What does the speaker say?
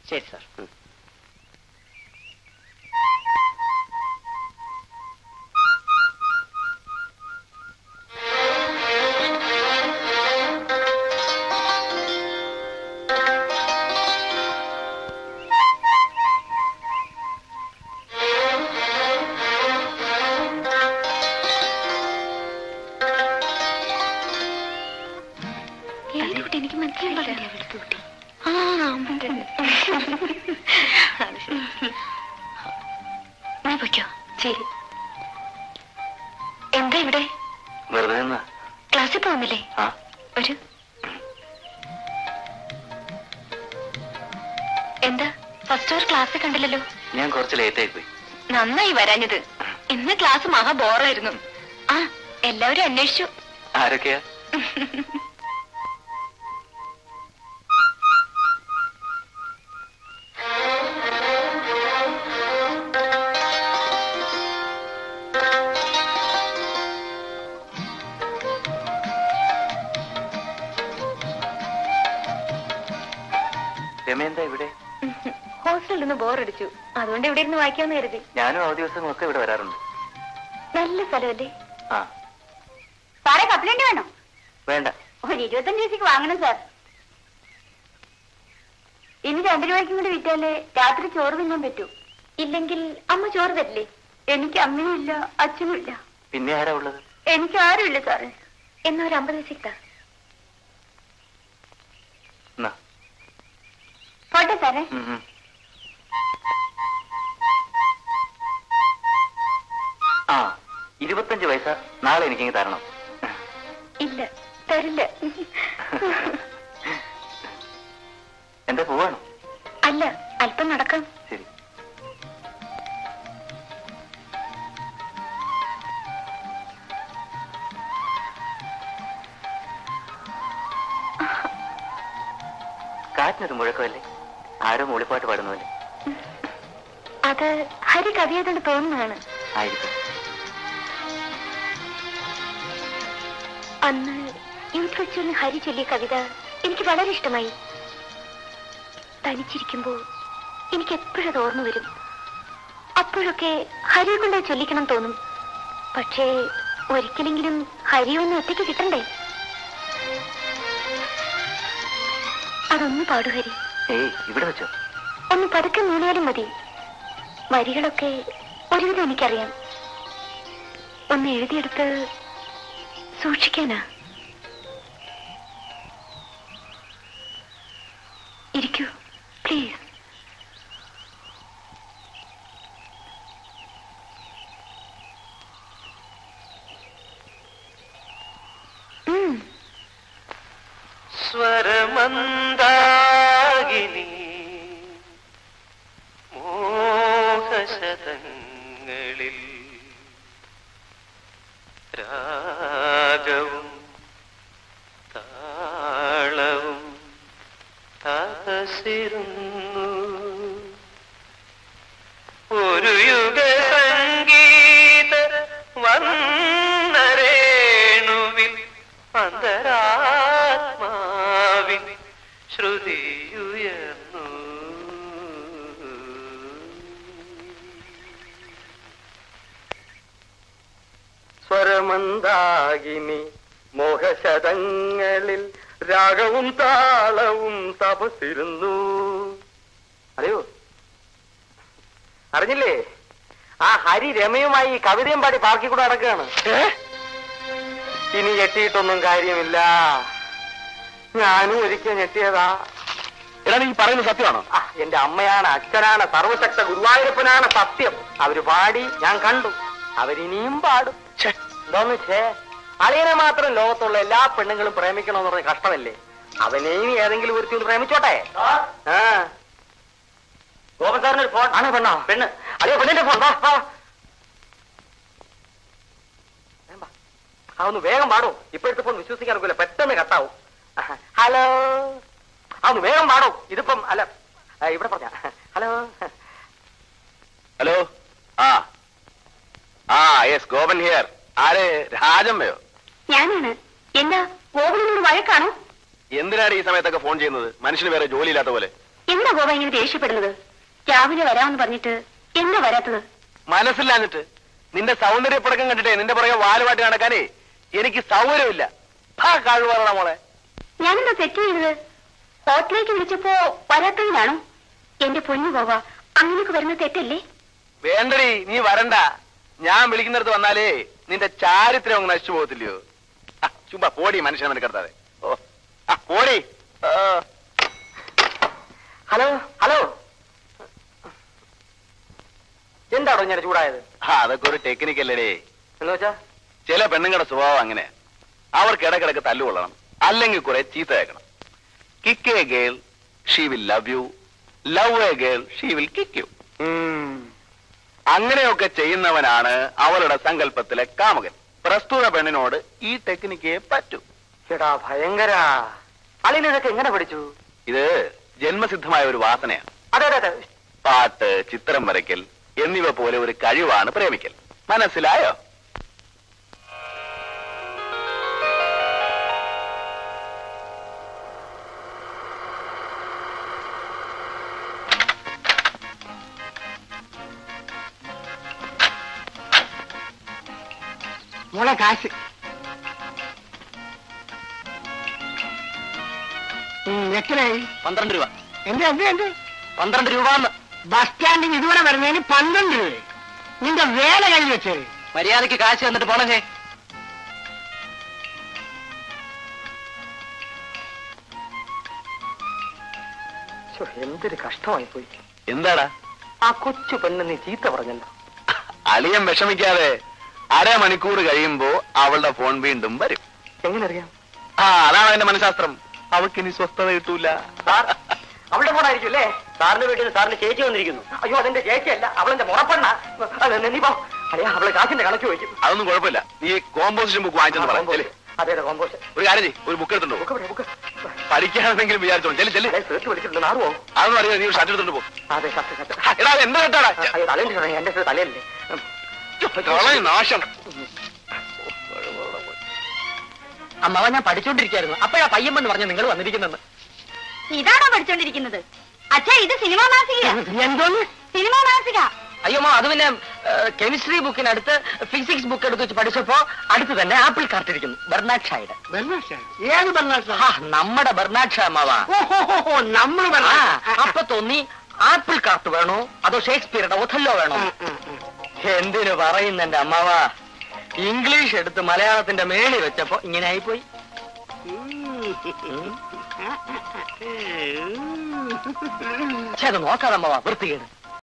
ശരി സാർ ഏത് കുട്ടി എനിക്ക് മനസ്സിലായില്ല ആ നീ പൊയ്ക്കോ ശരി എന്താ ഇവിടെ വെറുതെ നിന്നാ ക്ലാസ്സിൽ പോകുന്നില്ലേ ആ ഒരു എന്താ ഫസ്റ്റ് അവർ ക്ലാസ് കണ്ടില്ലല്ലോ ഞാൻ കുറച്ച് ലേറ്റ് ആയി പോയി നന്നായി വരാഞ്ഞത് ഇന്ന് ക്ലാസ് മഹാ ബോറായിരുന്നു ആ എല്ലാവരും അന്വേഷിച്ചു ആരൊക്കെയാ രമ എന്താ ഇവിടെ ഹോസ്റ്റലിൽ നിന്ന് ബോറടിച്ചു അതുകൊണ്ട് ഇവിടെ ഇരുന്ന് വായിക്കാമെന്ന് കരുതി ഞാനും ആ ദിവസങ്ങളൊക്കെ ഇവിടെ വരാറുണ്ട് നല്ല സ്ഥലമല്ലേ ആ സാറേ കപ്പലണ്ടി വേണോ വേണ്ട ഒരു ഇരുപത്തഞ്ച് ദിവസത്തേക്ക് വാങ്ങണം സാർ ഇനി രണ്ടു രൂപയ്ക്കും കൂടി വിറ്റാലേ രാത്രി ചോറ് തിന്നാൻ പറ്റൂ ഇല്ലെങ്കിൽ അമ്മ ചോറ് തരില്ലേ എനിക്ക് അമ്മയും ഇല്ല അച്ഛനും ഇല്ല പിന്നെ ആരാ ഉള്ളത് എനിക്ക് ആരുമില്ല സാറേ എന്നാ ഒരു അമ്പത് ദിവസത്തേക്ക് താ. എന്നാ പോട്ടെ സാറേ ഉം, ഉം. ആ ഇരുപത്തഞ്ച് പൈസ നാളെ എനിക്കിങ്ങ് തരണം ഇല്ല തരില്ല എന്താ പോവാണോ അല്ല അല്പം നടക്കാം ശരി കാറ്റിനൊരു മുഴക്കമല്ലേ ആരോ മൂളിപ്പാട്ട് പാടുന്നതല്ലേ അത് ഹരി കവിയായതുകൊണ്ട് തോന്നുന്നതാണ് ആയിരിക്കും അന്ന് യൂത്ത് ഫെസ്റ്റിവലിന് ഹരി ചൊല്ലിയ കവിത എനിക്ക് വളരെ ഇഷ്ടമായി തനിച്ചിരിക്കുമ്പോൾ എനിക്ക് എപ്പോഴത് ഓർമ്മ വരും അപ്പോഴൊക്കെ ഹരിയെ കൊണ്ട് അത് ചൊല്ലിക്കണം തോന്നും പക്ഷേ ഒരിക്കലെങ്കിലും ഹരി ഒന്ന് ഒറ്റയ്ക്ക് കിട്ടണ്ടേ അതൊന്ന് പാടു ഹരി ഏയ് ഇവിടെ വെച്ചോ ഒന്ന് പതുക്കെ മൂളിയാലും മതി വരികളൊക്കെ ഒരുവിധം എനിക്കറിയാം ഒന്ന് എഴുതിയെടുത്ത് സൂക്ഷിക്കാനാ ഇരിക്കൂ പ്ലീസ് ഉം സ്വരമന്ദാകിനി മോഹശതങ്ങളിൽ രാഗവും താളവും തകസിരുന്നു ഒരു യുഗ സംഗീത വന്നരേണുവിൽ അന്തരാത്മാവിൻ ശ്രുതിയുയർന്നു സ്വരമന്ദാകിനി മോഹശതങ്ങളിൽ രാഗവും താളവും തപസിരുന്നു അറിയോ അറിഞ്ഞില്ലേ ആ ഹരി രമയുമായി കവിതയും പാടി പാർക്കിൽ കൂടെ നടക്കുകയാണ് ഇനി ഞെട്ടിയിട്ടൊന്നും കാര്യമില്ല ഞാനും ഒരിക്കൽ ഞെട്ടിയതാ എടാ നീ പറയുന്നത് സത്യമാണോ എന്റെ അമ്മയാണ് അച്ഛനാണ് സർവശക്ത ഗുരുവായൂരപ്പനാണ് സത്യം അവര് പാടി ഞാൻ കണ്ടു അവരിനിയും പാടും എന്തോന്ന് ഛേ അളിയനെ മാത്രം ലോകത്തുള്ള എല്ലാ പെണ്ണുങ്ങളും പ്രേമിക്കണമെന്ന് പറഞ്ഞ കഷ്ടമല്ലേ അവനെ ഇനി ഏതെങ്കിലും ഒരുത്തി ഒന്ന് പ്രേമിച്ചോട്ടെ ആ ഗോപൻ സാറിന് ഒരു ഫോൺ ആണ് പെണ്ണോ പെണ്ണ് അളിയോ പെണ്ണിന്റെ ഫോൺ വാ വാ വേഗം വാ. ആ ഒന്ന് വേഗം പാടോ ഇപ്പോഴത്തെ ഫോൺ വിശ്വസിക്കാൻ ഒക്കില്ല പെട്ടെന്ന് കട്ടാവും ഹലോ ആ ഒന്ന് വേഗം പാടോ ഇതിപ്പം അല്ല ആ, ഇവിടെ പറഞ്ഞ ഹലോ ഹലോ ആ ആ യെസ് ഗോപൻ ഹിയർ ആര് രാജമ്മയോ ഞാനാണ് എന്താ ഗോകുലിനോട് വഴക്കാണോ എന്തിനാണ് ഈ സമയത്തൊക്കെ ഫോൺ ചെയ്യുന്നത് മനുഷ്യന് വേറെ ജോലിയില്ലാത്ത പോലെ എന്താ ഗോപ ഇങ്ങനെ ദേഷ്യപ്പെടുന്നത് രാവിലെ വരാമെന്ന് പറഞ്ഞിട്ട് എന്താ വരാത്തത് മനസ്സിലാഞ്ഞിട്ട് നിന്റെ സൗന്ദര്യപ്പടക്കം കണ്ടിട്ടേ നിന്റെ പുറകെ വാലുമായിട്ട് നടക്കാനേ എനിക്ക് സൗകര്യമില്ല ആ കഴിവാറണ മോളെ ഞാനെന്താ തെറ്റ് ചെയ്തത് ഹോട്ടലിലേക്ക് വിളിച്ചപ്പോ വരാത്തതിനാണോ എന്റെ പൊന്നു ഗോപ അങ്ങനെയൊക്കെ വരുന്ന തെറ്റല്ലേ വേണ്ടടി നീ വരണ്ട ഞാൻ വിളിക്കുന്നിടത്ത് വന്നാലേ നിന്റെ ചാരിത്രം അങ്ങ് നശിച്ചു പോകത്തില്ലയോ ആ, ചുമ്മാ പോടി മനുഷ്യനെ മെനക്കെടുത്താതെ ഓ ആ പോടി ആ. ഹലോ ഹലോ എന്താണോ ഞാൻ ചൂടായത് ആ അതൊക്കെ ഒരു ടെക്നിക്ക് അല്ലേടേ എന്ന് വെച്ചാ ചില പെണ്ണുങ്ങളുടെ സ്വഭാവം അങ്ങനെ അവർക്ക് ഇടക്കിടക്ക് തല്ലുകൊള്ളണം അല്ലെങ്കിൽ കുറെ ചീത്ത കേൾക്കണം kick a girl she will love you love a girl she will kick you അങ്ങനെയൊക്കെ ചെയ്യുന്നവനാണ് അവളുടെ സങ്കല്പത്തിലെ കാമുകൻ പ്രസ്തുത പെണ്ണിനോട് ഈ ടെക്നിക്കേ പറ്റൂ ചേട്ടാ ഭയങ്കര അളിന് ഇതൊക്കെ എങ്ങനെ പഠിച്ചു ഇത് ജന്മസിദ്ധമായ ഒരു വാസനയാണ് അതെ അതെ അതെ പാട്ട് ചിത്രം വരയ്ക്കൽ എന്നിവ പോലെ ഒരു കഴിവാണ് പ്രേമിക്കൽ മനസ്സിലായോ മോളെ കാശ് ഉം, എത്രയായി പന്ത്രണ്ട് രൂപ എന്ത് എന്ത് എന്ത് പന്ത്രണ്ട് രൂപ ബസ് സ്റ്റാൻഡിൽ ഇതുവരെ വരുന്നതിന് പന്ത്രണ്ട് രൂപ നിന്റെ വേല കഴിഞ്ഞ് വെച്ചത് മര്യാദക്ക് കാശ് തന്നിട്ട് പോണേ എന്തൊരു കഷ്ടമായി പോയി എന്താടാ ആ കൊച്ചു പെണ്ണ് നീ ചീത്ത പറഞ്ഞല്ലോ അളിയൻ വിഷമിക്കാതെ അരമണിക്കൂർ കഴിയുമ്പോ അവളുടെ ഫോൺ വീണ്ടും വരും എങ്ങനെ അറിയാം ആ അതാണ് അതിന്റെ മനഃശാസ്ത്രം അവൾക്ക് ഇനി സ്വസ്ഥത കിട്ടൂല സാർ അവളുടെ ഫോണായിരിക്കും അല്ലേ സാറിന്റെ വീട്ടിൽ നിന്ന് സാറിന്റെ ചേച്ചി വന്നിരിക്കുന്നു അയ്യോ അതെന്റെ ചേച്ചിയല്ല അവളെന്റെ മുറപ്പെണ്ണ അത് നീ പോ അയ്യാ അവളെ കാശിന്റെ കണക്ക് വയ്ക്കും അതൊന്നും കുഴപ്പമില്ല നീ കോമ്പോസിഷൻ ബുക്ക് വാങ്ങിച്ചെന്ന് പറയാം ചെല്ല്. അതെ അതെ കോമ്പോസ്റ്റ് ഒരു കാര്യം ചെയ്യ് ഒരു ബുക്ക് എടുത്തുണ്ടോ ബുക്ക് ഇവിടെ, ബുക്ക് പഠിക്കാനെന്തെങ്കിലും വിചാരിച്ചോളൂ ചെല്ലു ചെല്ലു അതെ സേർട്ട് വിളിച്ചിട്ടുണ്ട് നാറുവോ അതൊന്നും അറിയാം നീ ഒരു ഷർട്ട് എടുത്തോണ്ട് പോ അതെ സത്യം സത്യം ആ, എടാ അത് എന്ത് കേട്ടാടാ അയ്യോ തലേന്റെ സാറേ, എന്റെ അടുത്ത് തലയല്ലേ കളയും നാശം അമ്മാവ ഞാൻ പഠിച്ചോണ്ടിരിക്കായിരുന്നു അപ്പോഴാ പയ്യൻ എന്ന് പറഞ്ഞ നിങ്ങൾ വന്നിരിക്കുന്നെന്ന് ഇതാണോ പഠിച്ചോണ്ടിരിക്കുന്നത് അച്ഛാ ഇത് സിനിമാ മാസിക എന്തോന്ന് സിനിമാ മാസിക അയ്യോ മാ അത് പിന്നെ കെമിസ്ട്രി ബുക്കിനടുത്ത് ഫിസിക്സ് ബുക്ക് എടുത്ത് വെച്ച് പഠിച്ചപ്പോ അടുത്ത് തന്നെ ആപ്പിൾ കാർട്ട് ഇരിക്കുന്നു ബെർണാഡ് ഷായുടെ ബർണാഷ ഏത് ബർണാഷ ഹാ, നമ്മുടെ ബെർണാഡ് ഷാ അമ്മാവാ ഓഹോ നമ്മൾ ആ, അപ്പൊ തോന്നി ആപ്പിൾ കാർട്ട് വേണോ അതോ ഷേക്സ്പിയറുടെ ഒഥല്ലോ വേണോ എന്തിനു പറയുന്ന എന്റെ അമ്മാവാ ഇംഗ്ലീഷ് എടുത്ത് മലയാളത്തിന്റെ മേളി വെച്ചപ്പോ ഇങ്ങനെ ആയിപ്പോയി പക്ഷെ അത് നോക്കാതെ അമ്മാവാ വൃത്തികേട്